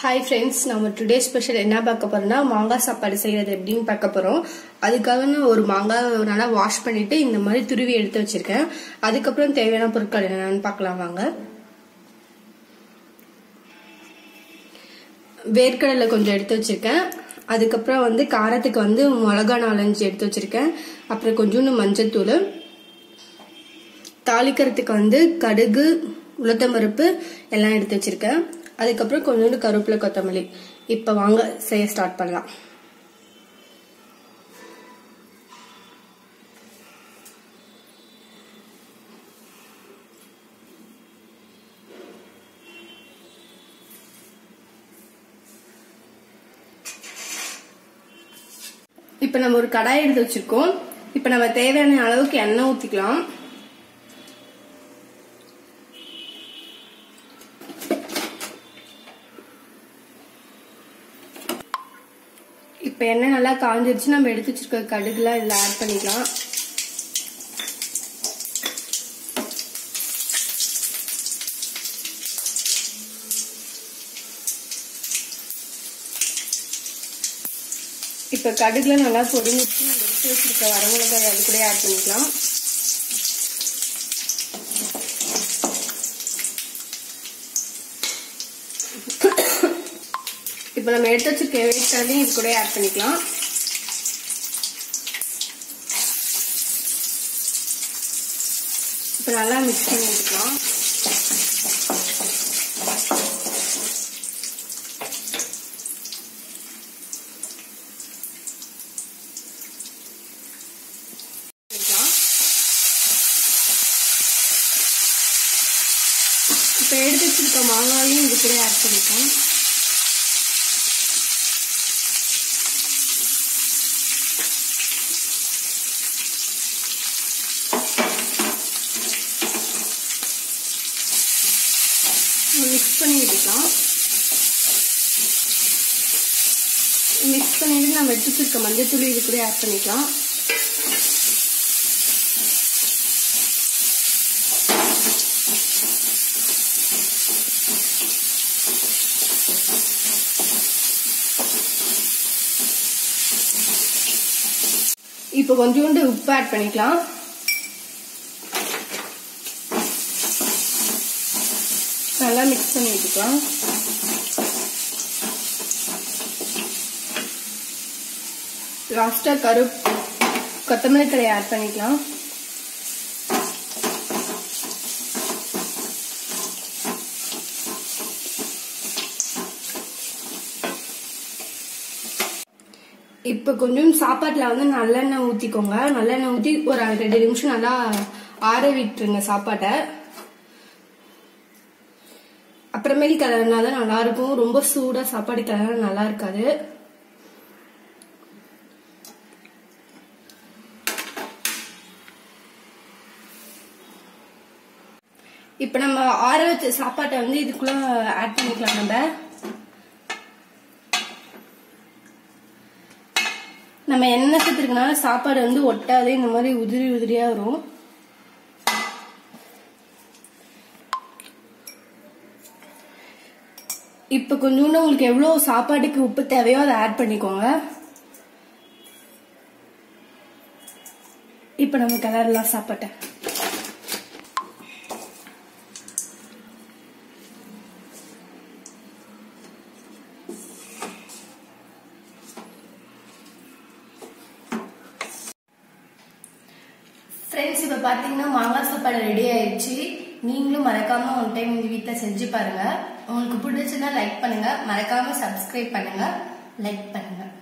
hi friends நம்ம today special என்ன பார்க்க போறோம்னா மாங்காய் சாப்பாடு செய்யறது எப்படின்னு பார்க்க போறோம் அதுக்காக நான் ஒரு மாங்காய் நல்லா வாஷ் பண்ணிட்டு இந்த மாதிரி துருவி எடுத்து வச்சிருக்கேன் அதுக்கப்புறம் தேவையான பொருட்கள் என்னென்னு பார்க்கலாம் வாங்க வேர்க்கடலை கொஞ்சம் எடுத்து வச்சிருக்கேன் அதுக்கப்புறம் வந்து காரத்துக்கு வந்து மிளகா நாலஞ்சு எடுத்து வச்சிருக்கேன் அப்புறம் கொஞ்சோண்டு மஞ்சத்தூள் தாளிக்கிறதுக்கு வந்து கடுகு உளுத்தம்பருப்பு எல்லாம் எடுத்து வச்சிருக்கேன் அதுக்கப்புறம் கொஞ்சோண்டு கருவேப்பிலை கொத்தமல்லி இப்போ வாங்க செய்ய ஸ்டார்ட் பண்ணலாம் இப்போ நம்ம ஒரு கடாய் எடுத்து வச்சிருக்கோம் இப்போ நம்ம தேவையான அளவுக்கு எண்ணெய் ஊற்றிக்கலாம் இப்போ எண்ணெய் நல்லா காஞ்சிருச்சு நம்ம எடுத்து வச்சிருக்க கடுகுலாம் இதில் ஆட் பண்ணிக்கலாம் இப்போ கடுகுல நல்லா பொரிஞ்சிச்சு நம்ம எடுத்து வச்சிருக்க வரமிளகாய் அது கூட ஆட் பண்ணிக்கலாம் இப்போ நம்ம எடுத்து வச்சிருக்க வேஸ்டாலையும் இது கூட ஆட் பண்ணிக்கலாம் இப்போ நல்லா மிக்ஸ் பண்ணி விட்டுக்கலாம் இப்போ எடுத்து வச்சிருக்க மாங்காயும் இது கூட ஆட் பண்ணிக்கலாம் மிக்ஸ் பண்ணி விட்டுக்கலாம் மிக்ஸ் பண்ணிட்டு நம்ம எடுத்து வச்சிருக்க மஞ்சள் தூள் இது கூட ஆட் பண்ணிக்கலாம் இப்போ கொஞ்சோண்டு உப்பு ஆட் பண்ணிக்கலாம் நல்லா மிக்ஸ் பண்ணி விட்டுக்கலாம் லாஸ்டா கரு கொத்தமல்லி தழையை ஆட் பண்ணிக்கலாம் இப்போ கொஞ்சம் சாப்பாட்டில் வந்து நல்லெண்ணெய் ஊற்றிக்கோங்க நல்லெண்ணெய் ஊற்றி ஒரு ரெண்டு நிமிஷம் நல்லா ஆற விட்டுருங்க சாப்பாட்டை அப்புறமேல் கிளறினா தான் நல்லா இருக்கும் ரொம்ப சூடாக சாப்பாடு கிளற நல்லா இருக்காது இப்போ நம்ம ஆற வச்ச சாப்பாட்டை வந்து இதுக்குள்ள ஆட் பண்ணிக்கலாம் நம்ம நம்ம எண்ணெய் சேர்த்துருக்கனால சாப்பாடு வந்து ஒட்டாது இந்த மாதிரி உதிரி உதிரியா வரும் இப்போ கொஞ்சோண்டு உங்களுக்கு எவ்வளோ சாப்பாட்டுக்கு உப்பு தேவையோ அதை ஆட் பண்ணிக்கோங்க இப்போ நம்ம கிளறலாம் சாப்பாட்டை ஃப்ரெண்ட்ஸ் இப்போ பார்த்தீங்கன்னா மாங்காய் சாப்பாடு ரெடி ஆயிடுச்சு நீங்களும் மறக்காம ஒன் டைம் இந்த வீட்டில் செஞ்சு பாருங்க உங்களுக்கு பிடிச்சிருந்தா லைக் பண்ணுங்க மறக்காம சப்ஸ்கிரைப் பண்ணுங்க லைக் பண்ணுங்க